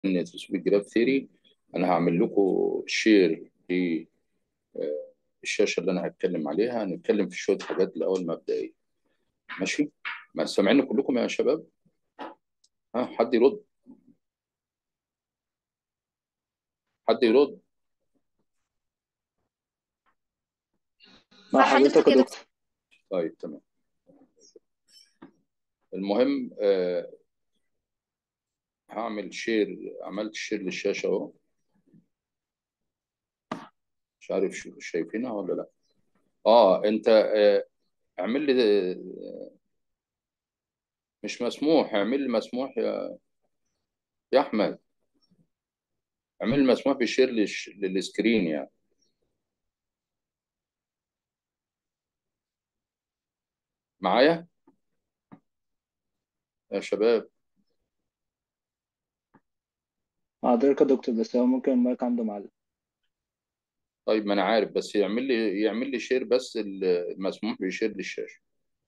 النيتروسوفيك جراف ثيري انا هعمل لكم شير للشاشه اللي انا هتكلم عليها هنتكلم في شويه حاجات الاول مبدئيه ماشي ما سامعين كلكم يا شباب ها حد يرد حد يرد مع حضرتك يا دكتور طيب تمام المهم آه هعمل شير عملت شير للشاشة اهو مش عارف شو شايفينها ولا لا اه انت آه اعمل لي آه، مش مسموح اعمل لي مسموح يا يا احمد اعمل لي مسموح بالشير للش... للسكرين يعني معايا يا شباب مع حضرتك يا دكتور بس هو ممكن المايك عنده معلق طيب ما انا عارف بس يعمل لي يعمل لي شير بس المسموح بيشير للشاشة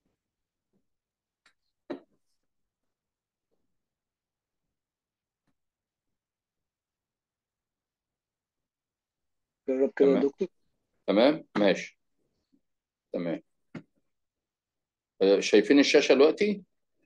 جرب كده يا تمام دكتور تمام ماشي تمام آه، شايفين الشاشة دلوقتي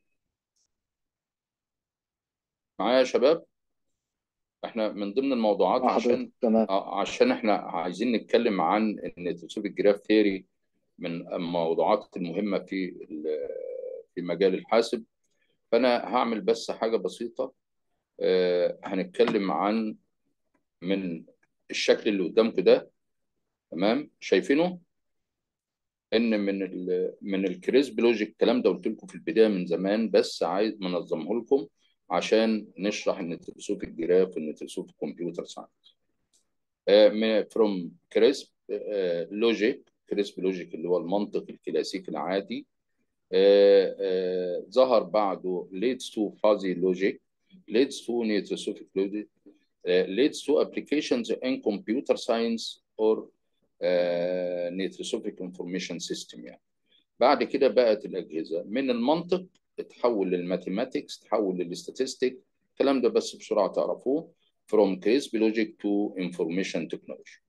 معايا يا شباب احنا من ضمن الموضوعات مع حضرتك عشان تمام آه، عشان احنا عايزين نتكلم عن النيتروسوفيك جراف ثيوري من الموضوعات المهمة في ال- في مجال الحاسب فانا هعمل بس حاجة بسيطة آه، هنتكلم عن من الشكل اللي قدامكم ده تمام شايفينه ان من ال من الكريسب لوجيك الكلام ده قلت لكم في البدايه من زمان بس عايز منظمه لكم عشان نشرح النترسوفيك جراف والنترسوفيك كمبيوتر ساينس فروم كريسب لوجيك كريسب لوجيك اللي هو المنطق الكلاسيكي العادي آه، آه، ظهر بعده leads to fuzzy logic leads to nitrosophic logic uh, leads to applications in computer science or uh, nitrosophic information system يعني بعد كده بقت الأجهزة من المنطق تحول للماثيماتكس تحول للستاتستيك الكلام ده بس بسرعة تعرفوه from crisp logic to information technology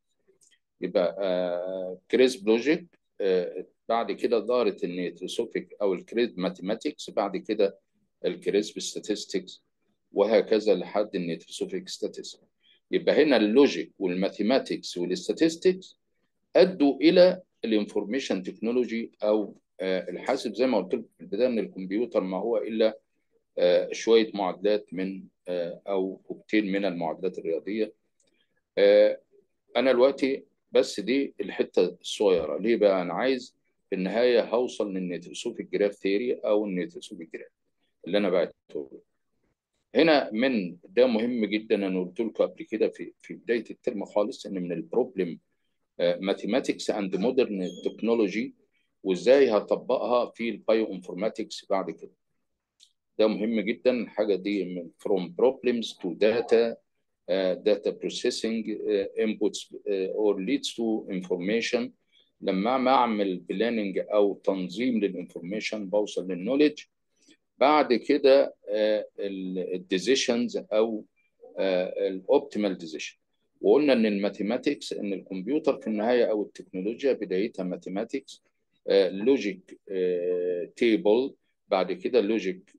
يبقى كريسب لوجيك بعد كده ظهرت النيتروسوفيك او الكريسب ماثيماتكس بعد كده الكريسب ستاتستكس وهكذا لحد النيتروسوفيك ستاتستكس يبقى هنا اللوجيك والماثيماتكس والستاتستكس ادوا الى الانفورميشن تكنولوجي او آه، الحاسب زي ما قلت لكم في البدايه ان الكمبيوتر ما هو الا آه، شويه معادلات من آه، او كوكتيل من المعادلات الرياضيه آه، انا دلوقتي بس دي الحته الصغيره ليه بقى انا عايز في النهايه هوصل للنيتروسوفيك جراف ثيوري او النيتروسوفيك جراف اللي انا بعته له. هنا من ده مهم جدا انا قلت لكم قبل كده في في بدايه الترم خالص ان من البروبلم ماثيماتكس اند مودرن تكنولوجي وازاي هطبقها في البايو انفورماتكس بعد كده ده مهم جدا الحاجه دي من from problems to data uh, data processing uh, inputs uh, or leads to information لما ما اعمل بلاننج او تنظيم للانفورميشن بوصل للنولج بعد كده الديسيشنز او الاوبتيمال ديسيشن وقلنا ان الماثيماتكس ان الكمبيوتر في النهايه او التكنولوجيا بدايتها ماثيماتكس لوجيك تيبل بعد كده لوجيك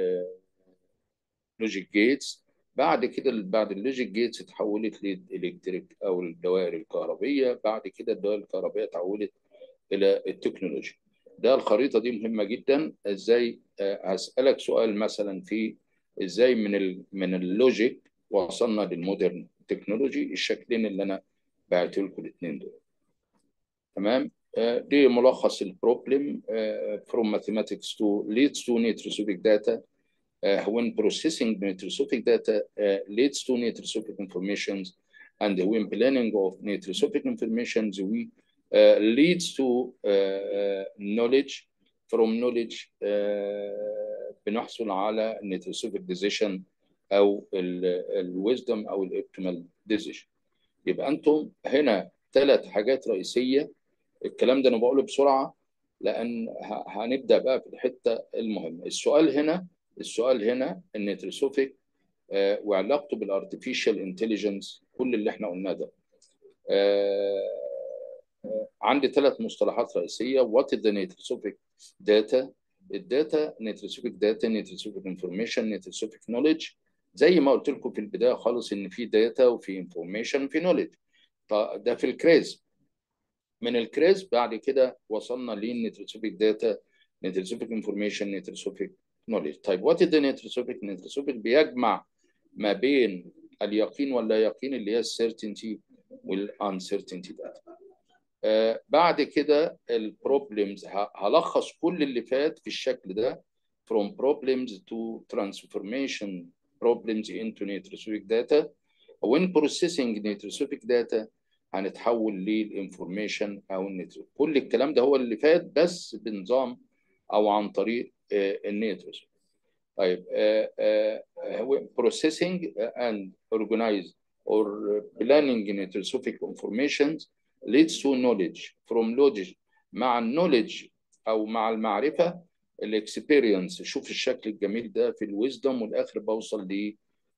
لوجيك جيتس بعد كده بعد اللوجيك جيتس اتحولت للالكتريك او الدوائر الكهربيه بعد كده الدوائر الكهربيه اتحولت الى التكنولوجيا ده الخريطه دي مهمه جدا ازاي آه، هسالك سؤال مثلا في ازاي من ال من اللوجيك وصلنا للمودرن تكنولوجي الشكلين اللي انا بعت لكم الاثنين دول تمام آه، دي ملخص البروبلم آه، from mathematics to leads to nitrosophic data uh, when processing nitrosophic data uh, leads to nitrosophic informations and when planning of nitrosophic informations we uh, leads to uh, uh, knowledge from knowledge uh, بنحصل على nitrosophic decision او الويزدم او الاوبتيمال decision يبقى انتم هنا ثلاث حاجات رئيسيه الكلام ده انا بقوله بسرعه لان ه- هنبدا بقى في الحته المهمه السؤال هنا السؤال هنا النيتروسوفيك آه، وعلاقته بالارتفيشال انتليجنس كل اللي احنا قلناه ده آه، آه، عندي ثلاث مصطلحات رئيسيه وات از ذا نيتروسوفيك داتا الداتا نيتروسوفيك داتا نيتروسوفيك انفورميشن نيتروسوفيك نوليدج زي ما قلت لكم في البدايه خالص ان في داتا وفي انفورميشن وفي نوليدج ده في الكريز من الكريز بعد كده وصلنا للنيتروسوفيك داتا نيتروسوفيك انفورميشن نيتروسوفيك نوليدج طيب وات از ذا نيتروسوفيك نيتروسوفيك بيجمع ما بين اليقين واللا يقين اللي هي السيرتينتي والانسرتينتي داتا آه بعد كده البروبلمز هلخص كل اللي فات في الشكل ده from problems to transformation problems into nitrosophic data when processing nitrosophic data هنتحول للانفورميشن او النيترو كل الكلام ده هو اللي فات بس بنظام او عن طريق آه النيتروس طيب آه آه processing and organize or planning nitrosophic information leads to knowledge from knowledge مع النولج او مع المعرفه الاكسبيرينس شوف الشكل الجميل ده في الويزدم والاخر بوصل ل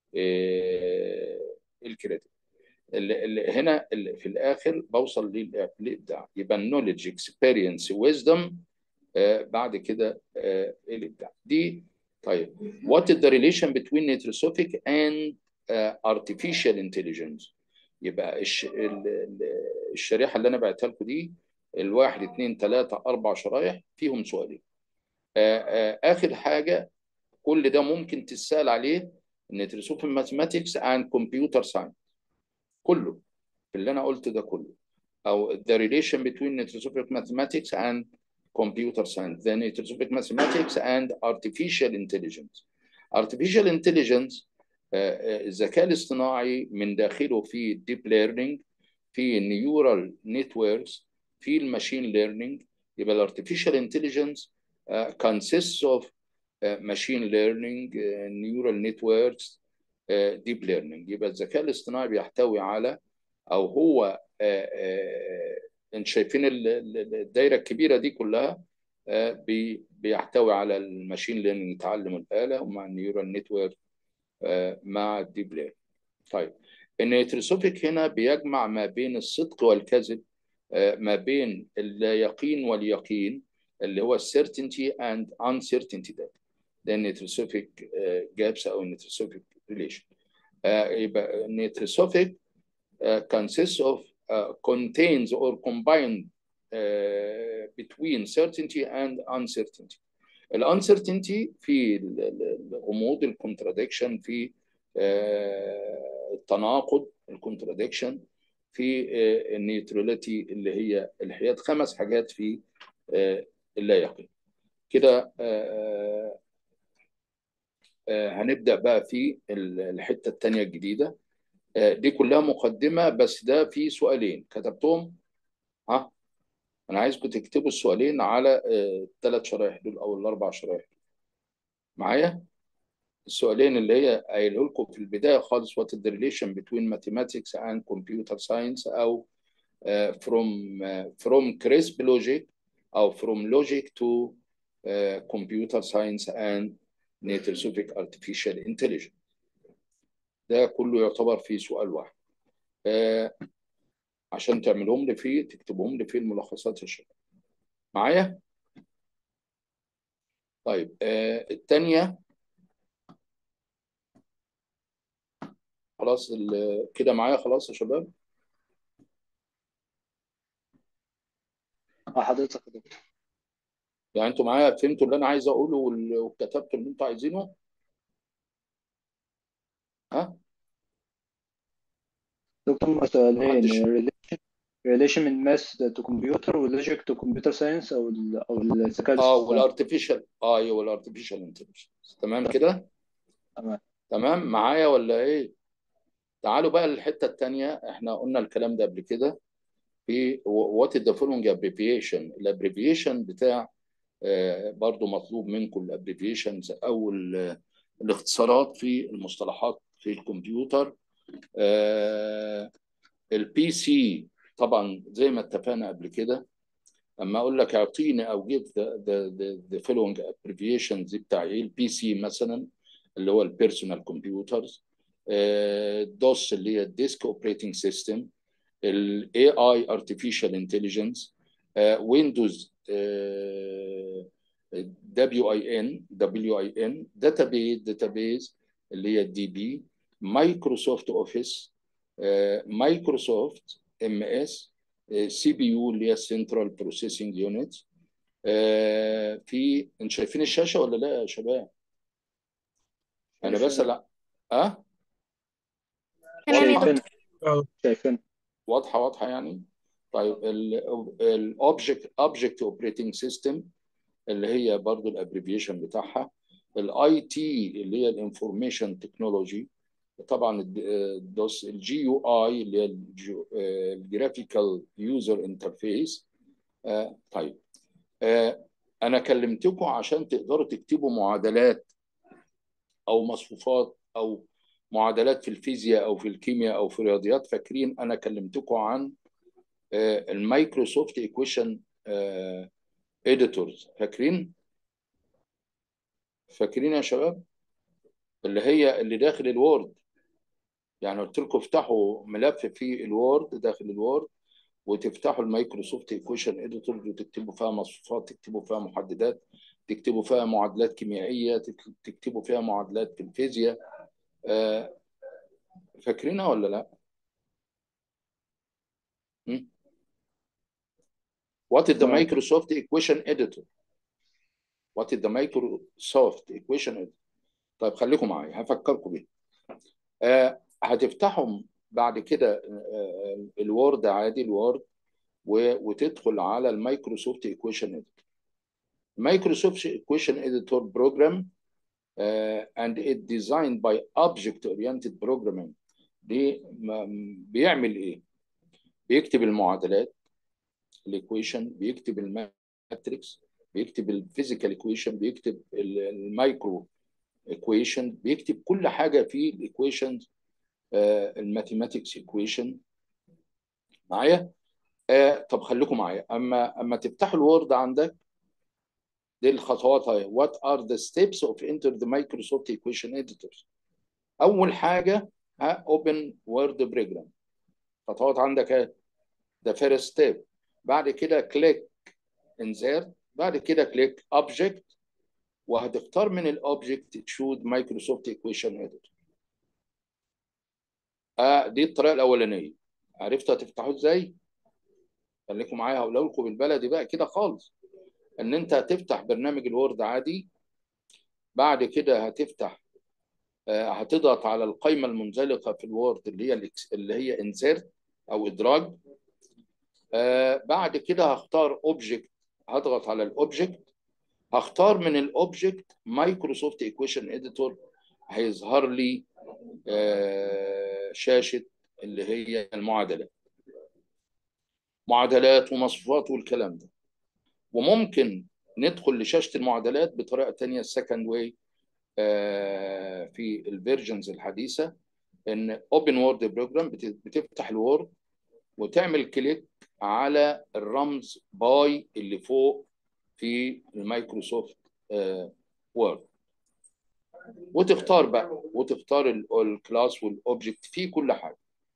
الكريدت هنا في الاخر بوصل للابداع يبقى النولج اكسبيرينس ويزدم بعد كده آه الابداع دي طيب what is the relation between nitrosophic and uh, artificial intelligence يبقى الش... الشريحه اللي انا بعتها لكم دي الواحد اثنين ثلاثة أربع شرايح فيهم سؤالين آخر حاجة كل ده ممكن تسأل عليه نترسوف ماثماتكس and computer science كله في اللي أنا قلت ده كله أو the relation between nitrosophic mathematics and computer science the nitrosophic mathematics and artificial intelligence artificial intelligence الذكاء الاصطناعي من داخله في الديب ليرنينج في النيورال نتوركس في الماشين ليرنينج يبقى الارتفيشال انتليجنس consists of uh, machine learning uh, neural networks uh, deep learning يبقى الذكاء الاصطناعي بيحتوي على او هو انت شايفين الدايره الكبيره دي كلها بيحتوي على الماشين ليرنينج تعلم الاله ومع النيورال نتورك مع الديب ليرنينج طيب النيتروسوفيك هنا بيجمع ما بين الصدق والكذب ما بين اليقين واليقين اللي هو certainty and uncertainty data ده nitrosophic gaps او nitrosophic relation يبقى nitrosophic consists of uh, contains or combined uh, between certainty and uncertainty الانسرتينتي في الغموض الكونتراديكشن في التناقض الكونتراديكشن في النيوتراليتي اللي هي الحياد خمس حاجات في اللا يقين كده هنبدا بقى في الحته الثانيه الجديده دي كلها مقدمه بس ده في سؤالين كتبتهم ها انا عايزكم تكتبوا السؤالين على الثلاث شرايح دول او الاربع شرايح معايا السؤالين اللي هي قايله لكم في البدايه خالص what is the relation between mathematics and computer science او uh, from uh, from crisp logic او from logic to uh, computer science and nitrosophic artificial intelligence ده كله يعتبر في سؤال واحد uh, عشان تعملهم لي فيه تكتبهم لي في الملخصات الشباب معايا طيب آه الثانيه خلاص كده معايا خلاص يا شباب اه حضرتك يا دكتور يعني انتوا معايا فهمتوا اللي انا عايز اقوله وكتبتوا اللي انتوا عايزينه ها دكتور سؤالين محدش relation relation من ماس تو كمبيوتر ولوجيك تو كمبيوتر ساينس او ال او الذكاء اه الاصطناعي والارتفيشال اه ايوه والارتفيشال انتليجنس تمام كده تمام تمام معايا ولا ايه تعالوا بقى للحته الثانيه احنا قلنا الكلام ده قبل كده في وات ذا فولوينج ابريفيشن الابريفيشن بتاع آه، برضو مطلوب منكم الابريفيشنز او ال- الاختصارات في المصطلحات في الكمبيوتر البي سي طبعا زي ما اتفقنا قبل كده اما اقول لك اعطيني او جيب ذا ذا ذا فولوينج ابريفيشنز بتاع ايه البي سي مثلا اللي هو البيرسونال كمبيوترز دوس اللي هي الديسك اوبريتنج سيستم الاي اي ارتفيشال انتليجنس ويندوز دبليو اي ان دبليو اي ان داتابيز داتابيز اللي هي الدي بي مايكروسوفت اوفيس مايكروسوفت ام اس سي بي يو اللي هي سنترال بروسيسنج يونت في انتوا شايفين الشاشه ولا لا يا شباب؟ انا بس شايفين لا اه تمام يا واضحه دكتور شايفين شايفين واضحه واضحه يعني طيب الاوبجكت اوبجكت اوبريتنج سيستم اللي هي برضو الابريفيشن بتاعها الاي تي اللي هي الانفورميشن تكنولوجي طبعا الدوس الجي يو اي اللي هي الجرافيكال يوزر انترفيس طيب آه، انا كلمتكم عشان تقدروا تكتبوا معادلات او مصفوفات او معادلات في الفيزياء او في الكيمياء او في الرياضيات فاكرين انا كلمتكم عن آه، المايكروسوفت ايكويشن اديتورز فاكرين فاكرين يا شباب اللي هي اللي داخل الوورد يعني قلت لكم افتحوا ملف في الوورد داخل الوورد وتفتحوا المايكروسوفت ايكويشن اديتور وتكتبوا فيها مصفوفات تكتبوا فيها محددات تكتبوا فيها معادلات كيميائيه تك- تكتبوا فيها معادلات في الفيزياء آه، فاكرينها ولا لا؟ م? What is the تمام Microsoft equation editor? What is the Microsoft equation editor? طيب خليكم معايا هفكركم بيه آه هتفتحوا بعد كده آه الوورد عادي الوورد و- وتدخل على المايكروسوفت ايكويشن اديتور مايكروسوفت ايكويشن اديتور بروجرام and it designed by object oriented programming دي م- بيعمل ايه بيكتب المعادلات الايكويشن بيكتب الماتريكس بيكتب الفيزيكال ايكويشن بيكتب ال- المايكرو ايكويشن بيكتب كل حاجه في الايكويشن الماثيماتكس ايكويشن معايا آه طب خليكم معايا اما اما تفتحوا الوورد عندك دي الخطوات اهي what are the steps of enter the Microsoft equation editors اول حاجه ها open word program خطوات عندك اهي the first step بعد كده click insert بعد كده click object وهتختار من الاوبجكت تشود مايكروسوفت ايكويشن اديتور آه دي الطريقه الاولانيه عرفتوا هتفتحوه ازاي خليكم معايا هقول لكم بالبلدي بقى كده خالص ان انت هتفتح برنامج الوورد عادي بعد كده هتفتح آه هتضغط على القائمه المنزلقه في الوورد اللي هي الإكس- اللي هي انسيرت او ادراج آه بعد كده هختار اوبجكت هضغط على الاوبجكت هختار من الاوبجكت مايكروسوفت ايكويشن اديتور هيظهر لي آه، شاشه اللي هي المعادلات معادلات ومصفوفات والكلام ده وممكن ندخل لشاشه المعادلات بطريقه تانية السكند واي في الفيرجنز الحديثه ان اوبن وورد بروجرام بتفتح الوورد وتعمل كليك على الرمز باي اللي فوق في المايكروسوفت وورد وتختار بقى وتختار ال- الكلاس والاوبجكت في كل حاجه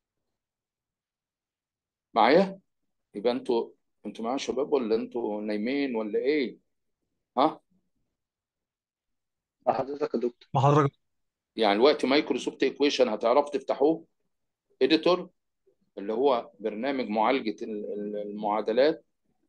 معايا يبقى انتوا انتوا معايا يا شباب ولا انتوا نايمين ولا ايه ها مع حضرتك يا دكتور مع حضرتك يعني الوقت مايكروسوفت ايكويشن هتعرفوا تفتحوه اديتور اللي هو برنامج معالجه ال- ال- المعادلات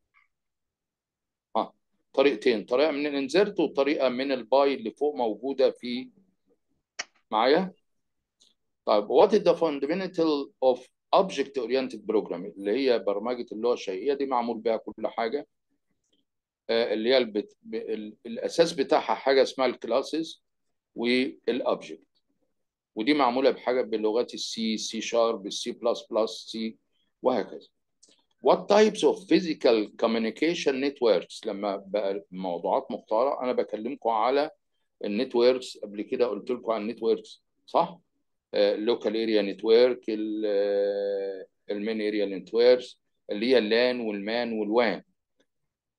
ها طريقتين طريقه من الانزرت وطريقه من الباي اللي فوق موجوده في معايا طيب what is the fundamental of object oriented programming اللي هي برمجه اللغه الشيئيه دي معمول بها كل حاجه آه، اللي هي البت... ب- ال- الاساس بتاعها حاجه اسمها الكلاسز والاوبجكت ودي معموله بحاجه بلغات السي سي شارب السي بلس بلس سي وهكذا What types of physical communication networks لما بقى موضوعات مختارة أنا بكلمكم على النتوركس قبل كده قلت لكم عن النتوركس صح؟ اللوكال اريا نتورك المين اريا نتوركس اللي هي اللان والمان والوان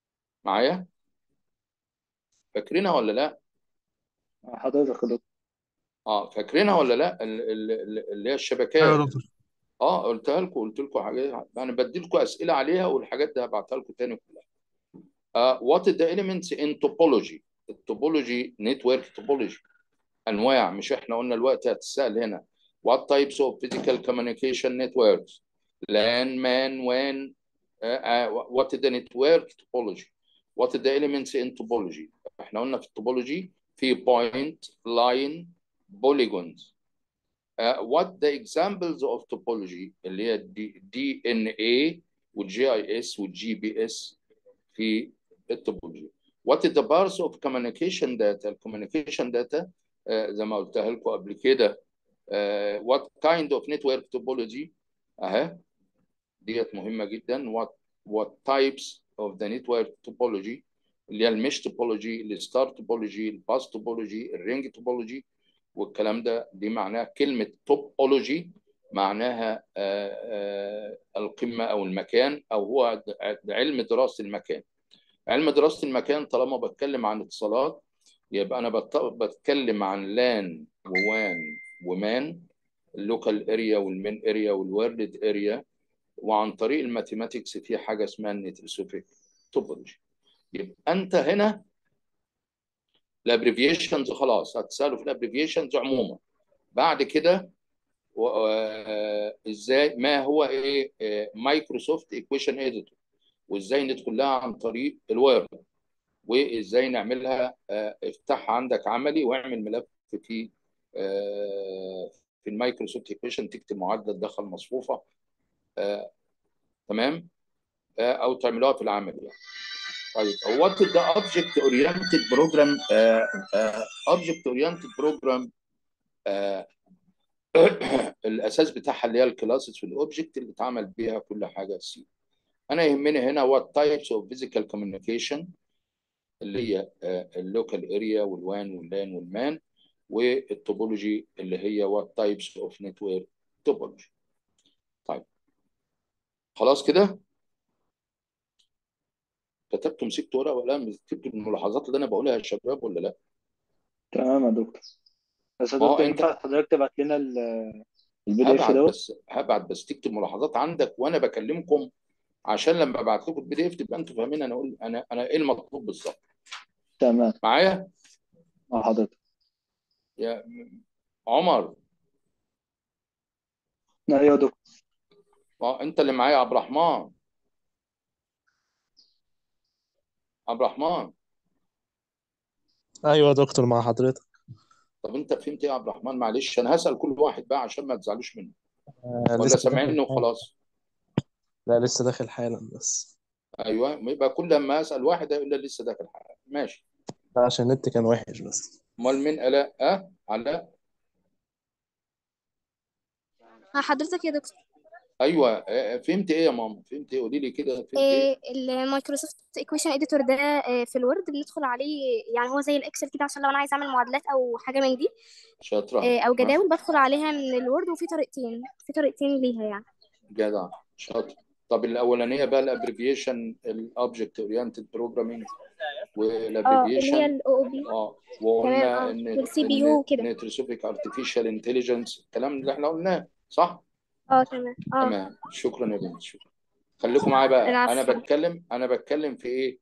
معايا؟ فاكرينها ولا لا؟ مع حضرتك يا دكتور اه فاكرينها ولا لا ال- ال- ال- اللي هي ايوه الشبكات يا دكتور اه قلتها لكم قلت لكم حاجات انا بدي لكم اسئله عليها والحاجات دي هبعتها لكم تاني كلها uh, what is the elements in topology التوبولوجي network topology انواع مش احنا قلنا الوقت هتسال هنا what types of physical communication networks LAN MAN WAN uh, uh, what is the network topology what is the elements in topology احنا قلنا في التوبولوجي في point line polygons uh, what the examples of topology اللي هي الدي دي ان اي والجي اي اس والجي بي اس في التوبولوجي what is the parts of communication data الكوميونيكيشن داتا زي ما قلتها لكم قبل كده uh, what kind of network topology اها ديت مهمه جدا what what types of the network topology اللي هي المش توبولوجي الستار توبولوجي الباس توبولوجي الرينج توبولوجي والكلام ده دي معناها كلمه توبولوجي معناها آه، آه، القمه او المكان او هو د- علم دراسه المكان علم دراسه المكان طالما بتكلم عن اتصالات يبقى انا بت- بتكلم عن لان ووان ومان اللوكال اريا والمين اريا والورلد اريا وعن طريق الماثيماتكس في حاجه اسمها النيترسوفيك توبولوجي يبقى انت هنا الابريفيشنز خلاص هتسالوا في الابريفيشنز عموما بعد كده و- آه، ازاي ما هو ايه مايكروسوفت ايكويشن اديتور وازاي ندخل لها عن طريق الوير وازاي نعملها آه، افتحها عندك عملي واعمل ملف في آه، في المايكروسوفت ايكويشن تكتب معادله تدخل مصفوفه آه، تمام آه، او تعملوها في العمل يعني طيب what is the object oriented program uh, uh, object oriented program uh, الاساس بتاعها اللي هي الكلاسز والاوبجكت اللي اتعمل بيها كل حاجه سي انا يهمني هنا what types of physical communication اللي هي اللوكال اريا والوان واللان والمان والتوبولوجي اللي هي what types of network topology طيب خلاص كده كتبت مسكت ورقه وقلم كتبت الملاحظات اللي انا بقولها يا شباب ولا لا؟ تمام يا دكتور بس يا ما هو دكتور انت ينفع حضرتك تبعت لنا البي دي اف هبعت دوت بس هبعت بس تكتب ملاحظات عندك وانا بكلمكم عشان لما ابعت لكم البي دي اف تبقى انتوا فاهمين انا اقول انا انا ايه المطلوب بالظبط تمام معايا مع حضرتك يا عمر ايوه يا دكتور ما انت اللي معايا يا عبد الرحمن عبد الرحمن ايوه يا دكتور مع حضرتك طب انت فهمت ايه يا عبد الرحمن معلش انا هسأل كل واحد بقى عشان ما تزعلوش مني آه ولا لسه سامعني داخل حالا وخلاص لا لسه داخل حالا بس ايوه يبقى كل لما اسال واحد هيقول لي لسه داخل حاجه ماشي لا عشان النت كان وحش بس امال مين الاء اه علاء ها حضرتك يا دكتور ايوه آه، فهمت ايه يا ماما فهمت ايه قولي لي كده فهمت ايه إيه المايكروسوفت ايكويشن اديتور ده آه، في الوورد بندخل عليه يعني هو زي الاكسل كده عشان لو انا عايزه اعمل معادلات او حاجه من دي شاطره آه، او ها جداول بدخل عليها من الوورد وفي طريقتين في طريقتين ليها يعني جدع شاطر طب الاولانيه بقى الابريفيشن الاوبجكت اورينتد بروجرامينج اه اللي هي والابريفيشن الاو او بي اه تمام وقلنا اه ان والسي بي ان يو وكده نيتروسوفيك ارتفيشال انتليجنس الكلام اللي احنا قلناه صح اه تمام اه تمام شكرا يا بنت شكرا خليكم معايا بقى انا العفو بتكلم انا بتكلم في ايه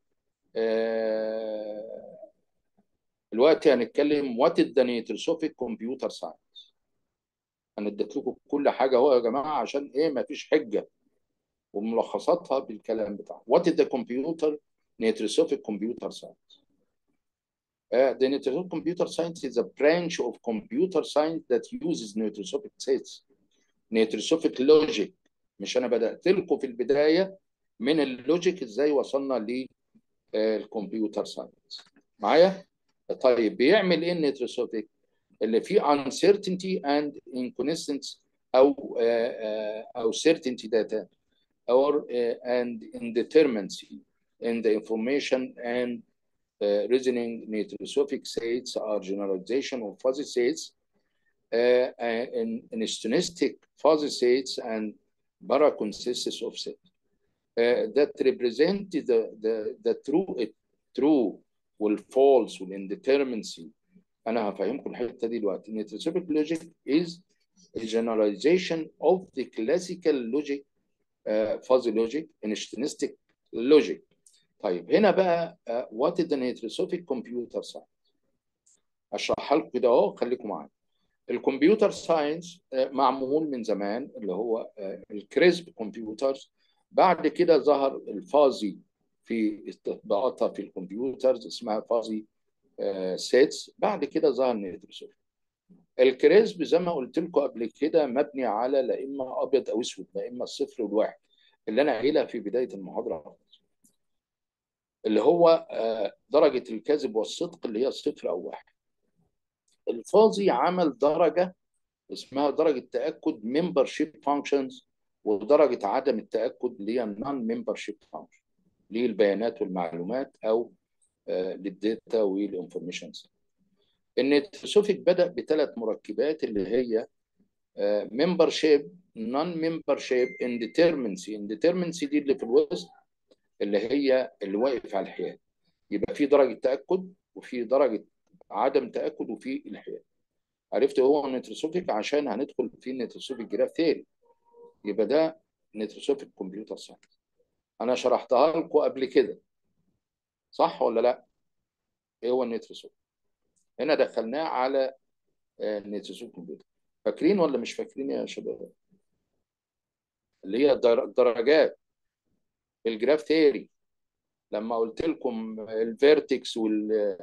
آه دلوقتي هنتكلم وات ذا نيتروسوفيك كمبيوتر ساينس انا اديت لكم كل حاجه اهو يا جماعه عشان ايه ما فيش حجه وملخصاتها بالكلام بتاعه وات ذا كمبيوتر نيتروسوفيك كمبيوتر ساينس Uh, the Neurosophic computer science is a branch of computer science that uses Neurosophic sets, Neurosophic logic. مش أنا بدأت لكم في البداية من اللوجيك إزاي وصلنا للكمبيوتر ساينس. معايا؟ طيب بيعمل إيه النيتروسوفيك؟ اللي فيه uncertainty and inconsistence أو آه، آه، أو certainty data or uh, and indeterminacy in the information and uh, reasoning neurosophic states are generalization of fuzzy states uh, in, in stochastic fuzzy states and paraconsistency of states uh, that represent the, the, the true true والفالse والindeterminacy انا هفهمكم الحته دي دلوقتي نيتروسوفيك لوجيك is a generalization of the classical logic uh, fuzzy logic initialistic logic طيب هنا بقى uh, what is the nitrosophic computer science اشرحها لكم كده اهو خليكم معايا الكمبيوتر ساينس معمول من زمان اللي هو الكريسب كمبيوترز بعد كده ظهر الفازي في تطبيقاتها في الكمبيوترز اسمها فازي سيتس بعد كده ظهر نيتروسوفيك الكريسب زي ما قلت لكم قبل كده مبني على لا اما ابيض او اسود لا اما الصفر والواحد اللي انا قايلها في بدايه المحاضره اللي هو درجه الكذب والصدق اللي هي صفر او واحد الفازي عمل درجه اسمها درجه تاكد ممبرشيب فانكشنز ودرجه عدم التاكد اللي هي نون ممبرشيب فانكشن للبيانات والمعلومات او للداتا والانفورميشن النيتروسوفيك بدا بثلاث مركبات اللي هي ممبرشيب نون ممبرشيب انديترمنسي انديترمنسي دي اللي في الوسط اللي هي اللي واقف على الحياد يبقى في درجه تاكد وفي درجه عدم تاكد وفي الحياد عرفت هو النيتروسوفيك عشان هندخل في النيتروسوفيك جراف ثيري يبقى ده نيتروسوفيك كمبيوتر ساينس انا شرحتها لكم قبل كده صح ولا لا ايه هو النيتروسوفيك هنا دخلناه على النيتروسوفيك كمبيوتر فاكرين ولا مش فاكرين يا شباب اللي هي الدرجات في الجراف ثيري لما قلت لكم الفيرتكس وال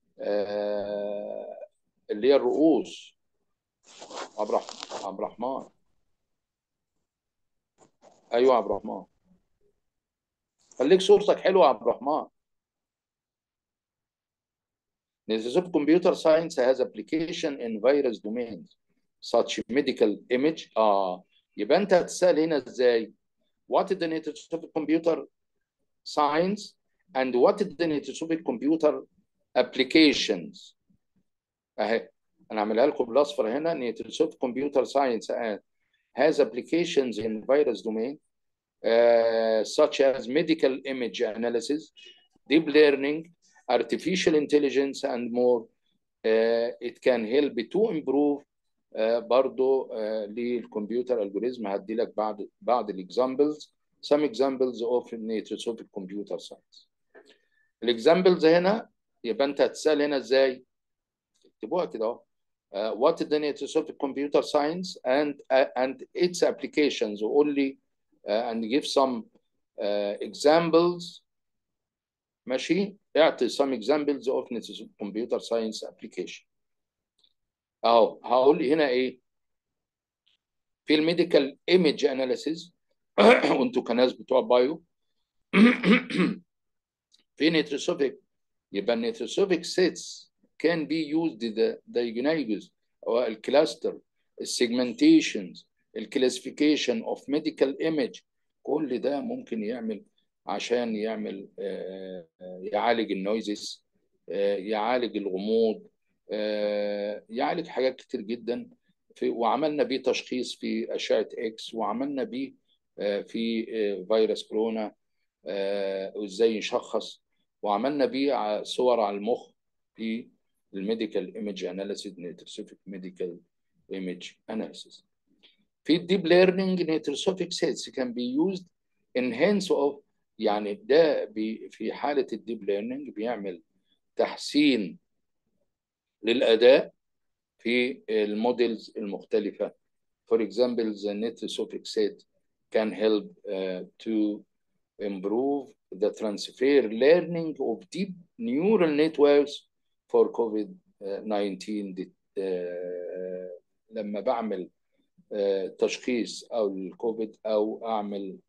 آه اللي هي الرؤوس عبد عبد الرحمن ايوه عبد الرحمن خليك صورتك حلوه يا عبد الرحمن Necessary computer science has application in various domains such medical image اه يبقى انت هتسال هنا ازاي what is the necessary computer science and what is the necessary computer applications اهي انا عاملها لكم بالاصفر هنا نيتروسوفت كمبيوتر ساينس has applications in various domains uh, such as medical image analysis deep learning artificial intelligence and more uh, it can help to improve uh, برضو uh, للكمبيوتر الجوريزم هدي لك بعض بعض الاكزامبلز some examples of nitrosophic computer science الاكزامبلز هنا يبقى انت هتسال هنا ازاي اكتبوها كده اهو uh, what is the nitrosophic computer science and uh, and its applications only uh, and give some uh, examples ماشي اعطي some examples of nitrosophic computer science application اهو هقول هنا ايه في الميديكال ايمج اناليسيز وانتوا كناس بتوع بايو في نيتروسوفيك يبقى النيتروسوفيك سيتس can be used the diagnosis او الكلاستر السيجمنتيشنز الكلاسيفيكيشن اوف ميديكال ايمج كل ده ممكن يعمل عشان يعمل يعالج النويزز يعالج الغموض يعالج حاجات كتير جدا في وعملنا بيه تشخيص في اشعه اكس وعملنا بيه في فيروس كورونا وازاي نشخص وعملنا بيه صور على المخ في الميديكال ايمج اناليسيس نيتروسوفيك ميديكال ايمج اناليسيس في الديب ليرنينج نيتروسوفيك سيتس كان بي يوزد انهانس اوف يعني ده بي في حاله الديب ليرنينج بيعمل تحسين للاداء في الموديلز المختلفه for example the nitrosophic set can help uh, to improve the transfer learning of deep neural networks for COVID-19 uh, لما بعمل uh, تشخيص او الكوفيد او اعمل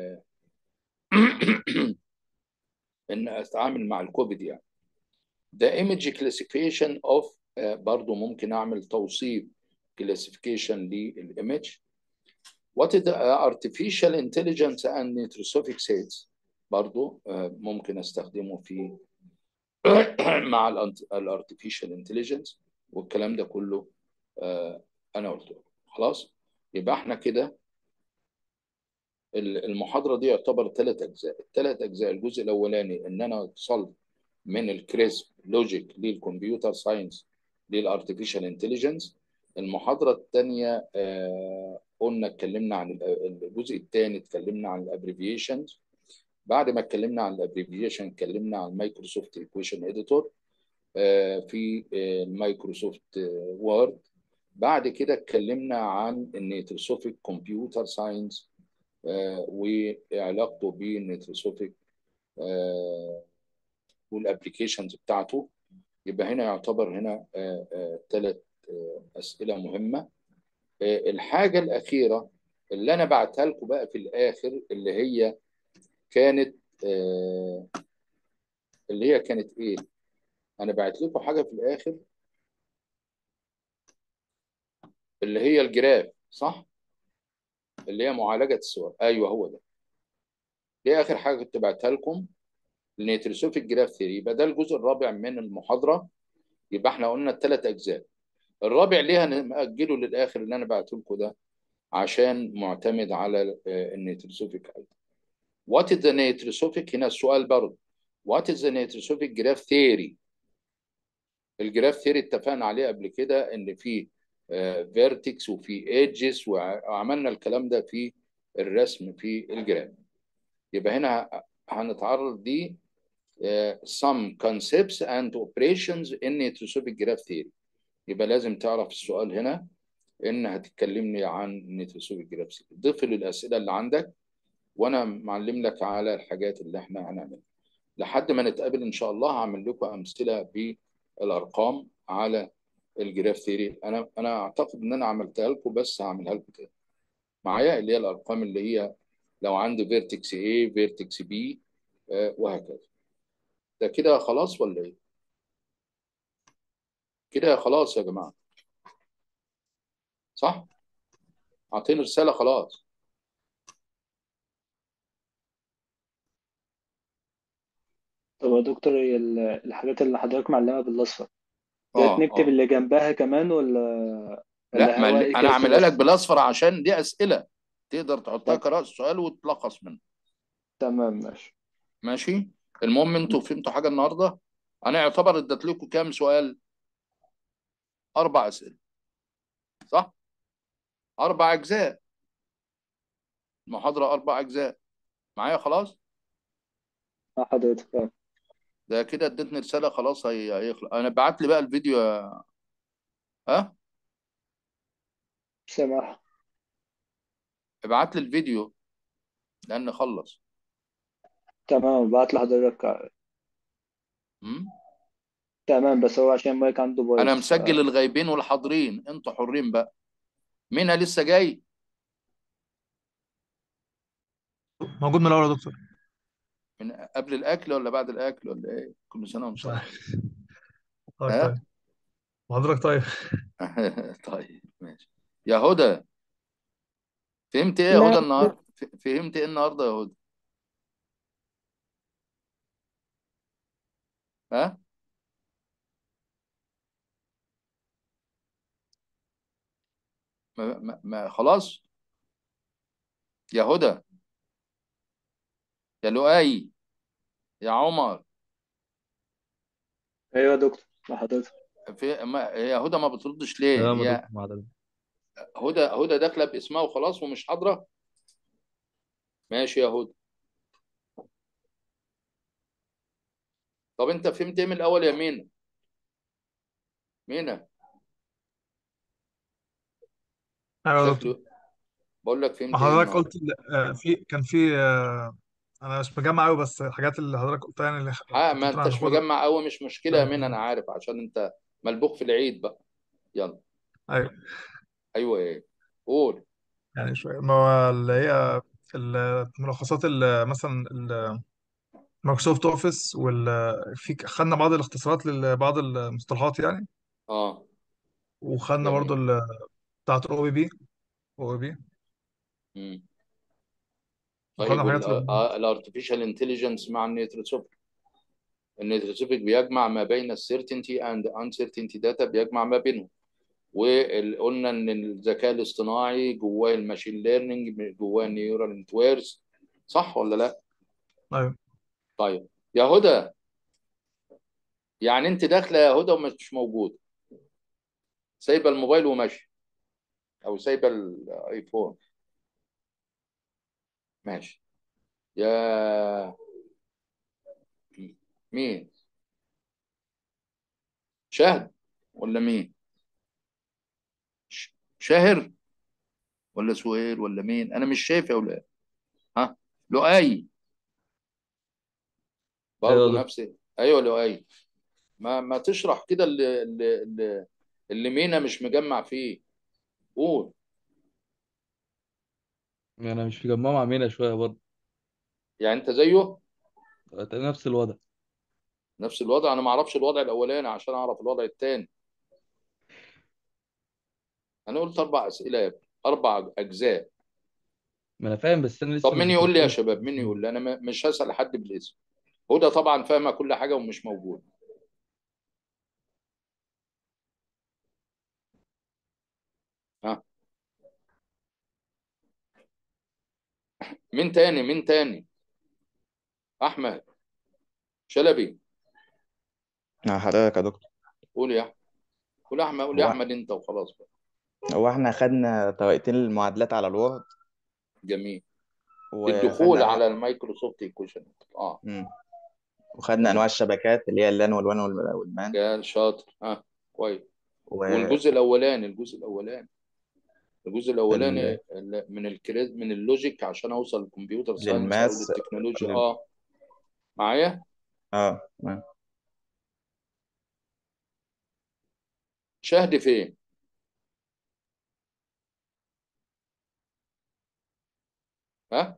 ان اتعامل مع الكوفيد يعني the image classification of برضو ممكن اعمل توصيف classification للايمج what is the artificial intelligence and nitrosophic sets برضو ممكن استخدمه في مع الارتفيشال انتليجنس والكلام ده كله انا قلته خلاص يبقى احنا كده المحاضره دي يعتبر ثلاث اجزاء الثلاث اجزاء الجزء الاولاني ان انا وصلت من الكريسب لوجيك للكمبيوتر ساينس للارتفيشال انتليجنس المحاضره الثانيه قلنا اتكلمنا عن ال- الجزء الثاني اتكلمنا عن الابريفيشنز بعد ما اتكلمنا عن الابريفيشن اتكلمنا عن مايكروسوفت ايكويشن اديتور في المايكروسوفت وورد بعد كده اتكلمنا عن النيتروسوفيك كمبيوتر ساينس وعلاقته بالنيتروسوفيك والابلكيشنز بتاعته يبقى هنا يعتبر هنا ثلاث اسئله مهمه آه، الحاجه الاخيره اللي انا بعتها لكم بقى في الاخر اللي هي كانت آه، اللي هي كانت ايه انا بعت لكم حاجه في الاخر اللي هي الجراف صح اللي هي معالجه الصور ايوه هو ده دي اخر حاجه كنت بعتها لكم النيتروسوفيك جراف ثيري يبقى ده الجزء الرابع من المحاضره يبقى احنا قلنا الثلاث اجزاء الرابع ليه هنأجله للاخر اللي انا بعته لكم ده عشان معتمد على النيتروسوفيك ايضا What is the nitrosophik هنا السؤال برضه What is the nitrosophik graph theory الجراف ثيري اتفقنا عليه قبل كده ان في فيرتكس وفي ايدجز وعملنا الكلام ده في الرسم في الجراف يبقى هنا هنتعرض دي آه، some concepts and operations in nitrosophik graph theory يبقى لازم تعرف السؤال هنا ان هتكلمني عن nitrosophik graph theory ضيف لي الاسئله اللي عندك وانا معلم لك على الحاجات اللي احنا هنعملها لحد ما نتقابل ان شاء الله هعمل لكم امثله بالارقام على الجراف ثيري انا انا اعتقد ان انا عملتها لكم بس هعملها لكم تاني معايا اللي هي الارقام اللي هي لو عندي فيرتكس A فيرتكس B آه، وهكذا ده كده خلاص ولا ايه كده خلاص يا جماعه صح اعطيني رساله خلاص طب يا دكتور هي ال- الحاجات اللي حضرتك معلمها بالاصفر ديت اه نكتب اه اللي جنبها كمان ولا لا ولا ما هو اللي- ايه انا كده اعملها لك خلاص بالاصفر عشان دي اسئله تقدر تحطها طب كرأس سؤال وتلخص منه تمام ماشي ماشي المهم انتوا فهمتوا حاجه النهارده انا يعتبر اديت لكم كام سؤال اربع اسئله صح اربع اجزاء المحاضره اربع اجزاء معايا خلاص مع حضرتك اه ده كده اديتني رساله خلاص هي هيخلص انا بعت لي بقى الفيديو يا- ها سامح ابعت لي الفيديو لان خلص تمام بعت لحضرتك مم؟ تمام بس هو عشان المايك عنده انا بايظ ف... مسجل الغايبين والحاضرين انتوا حرين بقى مين لسه جاي موجود من الاول يا دكتور من قبل الاكل ولا بعد الاكل ولا ايه كل سنه وانت مش طيب عارف حضرتك ها طيب وحضرتك طيب طيب ماشي يا هدى فهمت ايه يا لا هدى النهارده فهمت ايه النهارده يا هدى ها ما, ما, ما خلاص يا هدى يا لؤي يا عمر ايوه يا دكتور مع حضرتك في ما هي هدى ما بتردش ليه تمام يا هي دكتور مع حضرتك هدى هدى داخله باسمها وخلاص ومش حاضره ماشي يا هدى طب انت فهمت ايه من الاول يا مينا مينا ايوه يا دكتور شكله بقول لك فهمت ما ايه حضرتك النهارده قلت ال- آه، في كان في آه، انا مش مجمع قوي بس الحاجات اللي حضرتك قلتها يعني اللي ها كنت ما قلت لنا انتش هناخدها مجمع قوي مش مشكله يا مينا انا عارف عشان انت ملبوخ في العيد بقى يلا ايوه ايوه ايه قول يعني شويه ما هو اللي هي الملخصات اللي مثلا ال- مايكروسوفت اوفيس وال في خدنا بعض الاختصارات لبعض المصطلحات يعني اه وخدنا برضو جميل ال- بتاعت او بي بي او بي مم. وخدنا طيب الحاجات اللي الارتفيشال انتليجنس مع النيتروسوفيك النيتروسوفيك بيجمع ما بين السيرتينتي اند uncertainty داتا بيجمع ما بينهم وقلنا ان الذكاء الاصطناعي جواه الماشين ليرنينج جواه النيورال نتوركس صح ولا لا ايوه طيب يا هدى يعني انت داخله يا هدى ومش موجود سايبه الموبايل وماشي او سايبه الايفون ماشي يا مين شهد ولا مين ش- شاهر ولا سهير ولا مين انا مش شايف يا اولاد ها لؤي ايوه برضه ده نفس ايوه لؤي ما ما تشرح كده اللي اللي اللي, اللي مينا مش مجمع فيه قول انا مش مجمعه مع مينا شويه برضه يعني انت زيه نفس الوضع نفس الوضع انا ما اعرفش الوضع الاولاني عشان اعرف الوضع الثاني انا قلت اربع اسئله يا ابني اربع اجزاء ما انا فاهم بس انا لسه طب مش مين يقول لي يا متأكد شباب مين يقول لي انا م- مش هسأل حد بالاسم هدى طبعا فاهمه كل حاجه ومش موجود ها مين تاني مين تاني احمد شلبي مع حضرتك يا دكتور قول يا احمد قول يا احمد قول يا هو احمد انت وخلاص بقى هو احنا خدنا طريقتين المعادلات على الوورد جميل وخدنا الدخول انواع على المايكروسوفت ايكويشن اه مم. وخدنا انواع تمام الشبكات اللي هي اللان والوان وال- والمان يا شاطر ها كويس و والجزء الاولاني الجزء الاولاني الجزء الاولاني ال- ال- من الكريد من اللوجيك عشان اوصل للكمبيوتر ساينس او للماس للتكنولوجيا لل... اه معايا اه تمام. شهد فين ها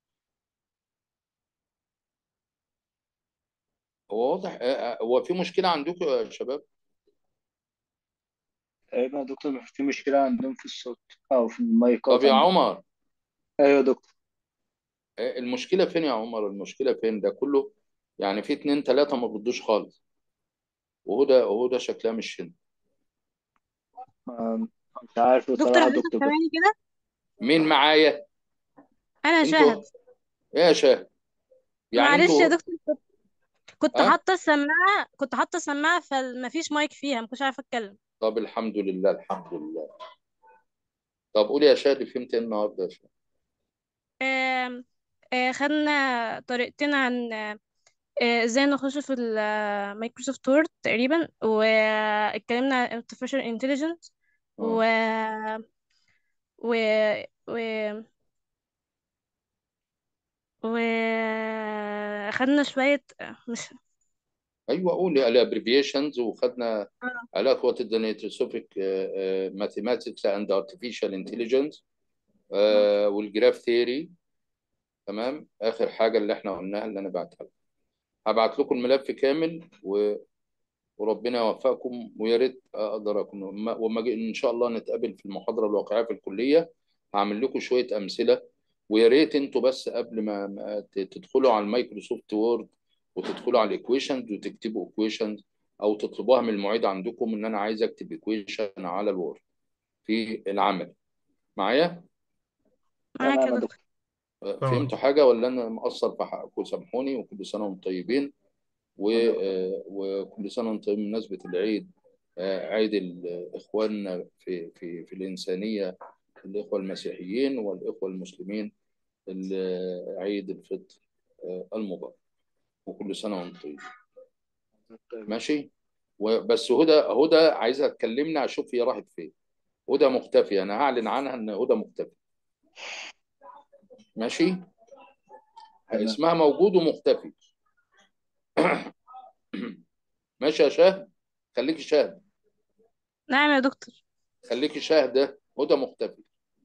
هو واضح آه، آه، هو في مشكلة عندكم يا شباب تقريبا يا دكتور في مشكلة عندهم في الصوت أو في طب المايكات يا عندهم عمر أيوة يا دكتور آه، المشكلة فين يا عمر المشكلة فين ده كله يعني في اتنين تلاتة ما بيردوش خالص وهدى وهدى شكلها مش هنا آم، مش عارف دكتور بصراحة يا حضرتك دكتور بس سامعني كده مين معايا انا شاهد انتوا ايه يا شاهد يعني معلش يا انتوا دكتور كنت كنت ها حاطه السماعه كنت حاطه السماعه فمفيش مايك فيها ما كنتش عارفه اتكلم طب الحمد لله الحمد لله طب قولي يا شهد فهمت ايه النهارده يا شهد آم، آه، خدنا طريقتين عن آه، ازاي نخش في المايكروسوفت وورد تقريبا واتكلمنا عن artificial intelligence و اه و و وخدنا شوية مش ايوه قولي الابريفيشنز وخدنا اه علاقة الدينيتروسوفيك ماثيماتكس اند ارتفيشال انتليجنس اه والجراف ثيوري تمام اخر حاجه اللي احنا قلناها اللي انا بعتها لكم هبعت لكم الملف كامل و... وربنا يوفقكم ويا ريت اقدر اكون وما وما أجي- ان شاء الله نتقابل في المحاضره الواقعيه في الكليه هعمل لكم شويه امثله ويا ريت انتوا بس قبل ما ما ت- تدخلوا على المايكروسوفت وورد وتدخلوا على الايكويشنز وتكتبوا ايكويشنز او تطلبوها من المعيد عندكم ان انا عايز اكتب ايكويشن على الوورد في العمل معايا معاك تمام يا يا دكتور دكتور تمام فهمتوا حاجه ولا انا مقصر في حقكم سامحوني وكل سنه وانتم طيبين و... آه، وكل سنة وانتم طيبين بمناسبة العيد آه، عيد ال- إخواننا في في في الإنسانية الإخوة المسيحيين والإخوة المسلمين ال- عيد الفطر آه، المبارك وكل سنة وانتم طيبين طيب ماشي وبس هدى هدى عايزة تكلمنا أشوف هي راحت فين هدى مختفية أنا هعلن عنها إن هدى مختفية ماشي تمام اسمها موجود ومختفي ماشي يا شاهد خليكي شاهد نعم يا دكتور خليكي شاهدة هدى مختفي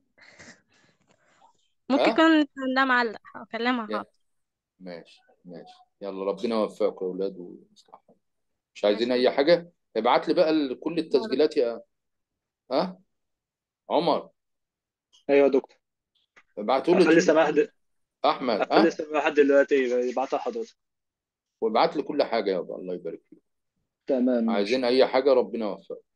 ممكن ها يكون ده معلق هكلمها يا حاضر ماشي ماشي يلا ربنا يوفقكم يا اولاد ويصلح حالكم. مش ماشي عايزين يا اي حاجه ابعت لي بقى ال- كل دكتور التسجيلات يا ها عمر أيوة يا دكتور ابعتوا لي أخلي سماح د... احمد أخلي ها سماح دلوقتي يبعتها لحضرتك وابعت لي كل حاجه يابا الله يبارك فيك تمام ماشي عايزين اي حاجه ربنا يوفقك